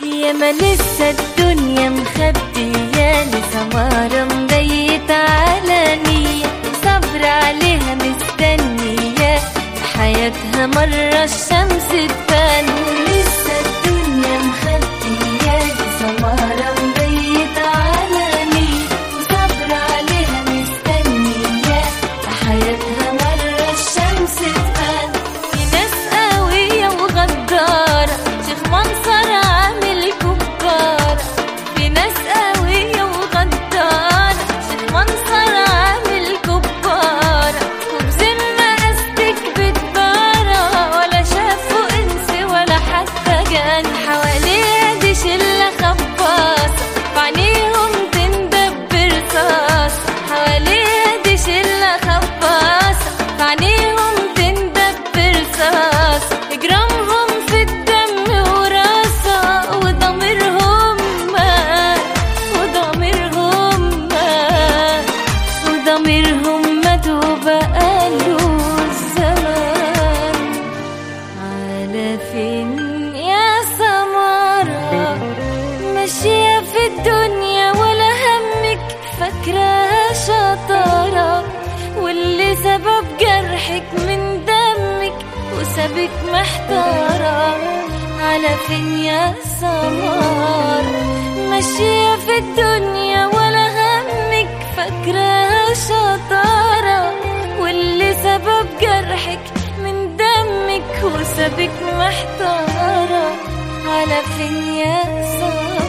يا ما لسه الدنيا مخبية سمارة مبيت على نية صبر عليها مستنية حياتها مرة الشمس تبان لسه الدنيا مخبية سمارة مبيت على نية صبر عليها مستنية حياتها مرة الشمس تبان في ناس قوية وغدارة شيخ منصر عامل كبارة في ناس قوية وغدارة شيخ منصر عامل كبارة وبذمة قصدك بتبارة ولا شافوا انس ولا حتى جان حواليها دي شلة خباصة وعينيهم تندب رصاص حواليها دي شلة خباصة وعينيهم تندب رصاص اجرامهم في الدم وراسة وضميرهم مات وضميرهم مات وضميرهم مات وبقاله الزمان على فين يا سمارة ماشية في الدنيا ولا همك فاكراها شطارة واللي سبب جرحك من دمك وسابك محتارة على فين يا سمارة ماشية في الدنيا ولا همك فاكراها شطارة واللي سبب جرحك من دمك وسابك محتارة على فين يا سمارة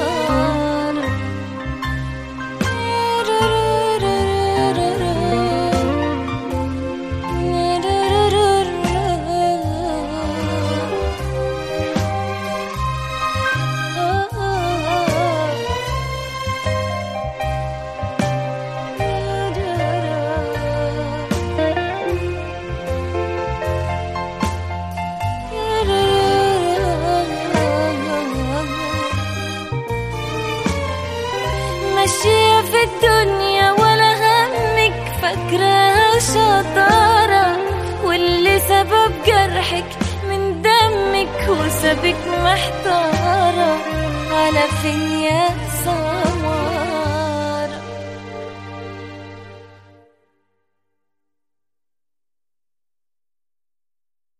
ماشية في الدنيا ولا همك فاكراها شطارة واللي سبب جرحك من دمك وسابك محتارة على فين يا